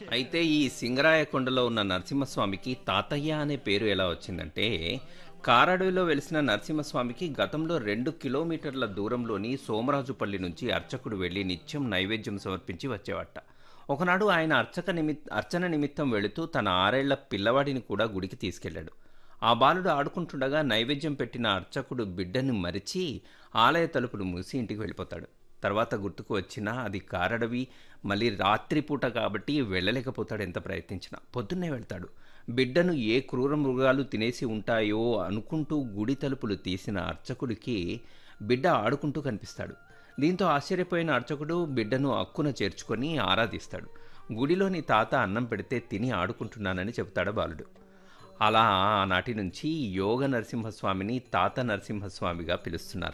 అయితే ఈ సింగరాయకొండలో ఉన్న నరసింహస్వామికి తాతయ్య అనే పేరు ఎలా వచ్చిందంటే కారడవిలో వెలిసిన నరసింహస్వామికి గతంలో రెండు కిలోమీటర్ల దూరంలోని సోమరాజుపల్లి నుంచి అర్చకుడు వెళ్లి నిత్యం నైవేద్యం సమర్పించి వచ్చేవాట ఒకనాడు ఆయన అర్చక నిమిత్ అర్చన నిమిత్తం వెళుతూ తన ఆరేళ్ల పిల్లవాడిని కూడా గుడికి తీసుకెళ్లాడు ఆ బాలుడు ఆడుకుంటుండగా నైవేద్యం పెట్టిన అర్చకుడు బిడ్డను మరిచి ఆలయ తలుపులు మూసి ఇంటికి వెళ్ళిపోతాడు తర్వాత గుర్తుకు వచ్చినా అది కారడవి మళ్ళీ రాత్రిపూట కాబట్టి వెళ్ళలేకపోతాడు ఎంత ప్రయత్నించినా పొద్దున్నే వెళ్తాడు బిడ్డను ఏ క్రూర మృగాలు తినేసి ఉంటాయో అనుకుంటూ గుడి తలుపులు తీసిన అర్చకుడికి బిడ్డ ఆడుకుంటూ కనిపిస్తాడు దీంతో ఆశ్చర్యపోయిన అర్చకుడు బిడ్డను అక్కున చేర్చుకొని ఆరాధిస్తాడు గుడిలోని తాత అన్నం పెడితే తిని ఆడుకుంటున్నానని చెబుతాడు బాలుడు అలా ఆనాటి నుంచి యోగ నరసింహస్వామిని తాత నరసింహస్వామిగా పిలుస్తున్నారు